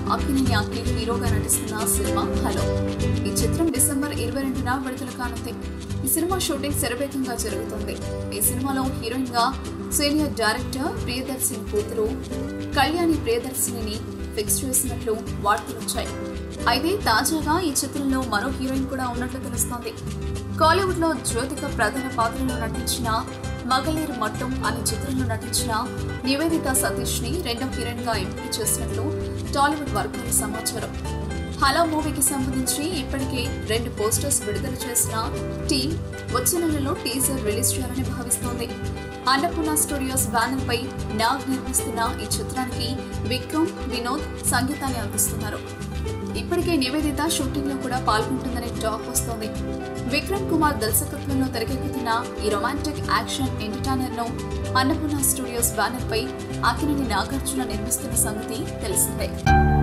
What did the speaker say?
అక్కినేని అఖిల్ హీరోగా నటిస్తున్న cinema hello ఈ చిత్రం డిసెంబర్ ఇరవై రెండున విడుదల కానుంది ఈ సినిమా షూటింగ్ శరవేగంగా జరుగుతుంది ఈ సినిమాలో హీరోయిన్ గా సీనియర్ డైరెక్టర్ ప్రియదర్శిని కూతురు కళ్యాణి ప్రియదర్శినిని ఫిక్స్ చేసినట్లు వార్తలు వచ్చాయి అయితే తాజాగా ఈ చిత్రంలో మరో హీరోయిన్ కూడా ఉన్నట్లు తెలుస్తోంది కాలీవుడ్ లో జ్యోతిక ప్రధాన పాత్రలో నటించిన మగళీర్ మట్టం అనే చిత్రంలో నటించిన నివేదిత సతీష్ ని రెండో హీరోయిన్ గా ఎంపిక చేసినట్లు టాలీవుడ్ వర్గాల సమాచారం హలో మూవీకి సంబంధించి ఇప్పటికే రెండు పోస్టర్స్ విడుదల చేసిన టీం వచ్చే నెలలో టీజర్ రిలీజ్ చేయాలని భావిస్తోంది అన్నపూర్ణ స్టూడియోస్ బ్యానర్ పై నాగ్ నిర్మిస్తున్న ఈ చిత్రానికి విక్రమ్ వినోద్ సంగీతాన్ని అందిస్తున్నారు ఇప్పటికే నివేదిత షూటింగ్ లో కూడా పాల్గొంటుందనే టాక్ వస్తోంది విక్రమ్ కుమార్ దర్శకత్వంలో తెరకెక్కుతున్న ఈ రొమాంటిక్ యాక్షన్ ఎంటర్టైనర్ ను అన్నపూర్ణ స్టూడియోస్ బ్యానర్ పై అకినేని నాగార్జున నిర్మిస్తున్న సంగతి తెలిసిందే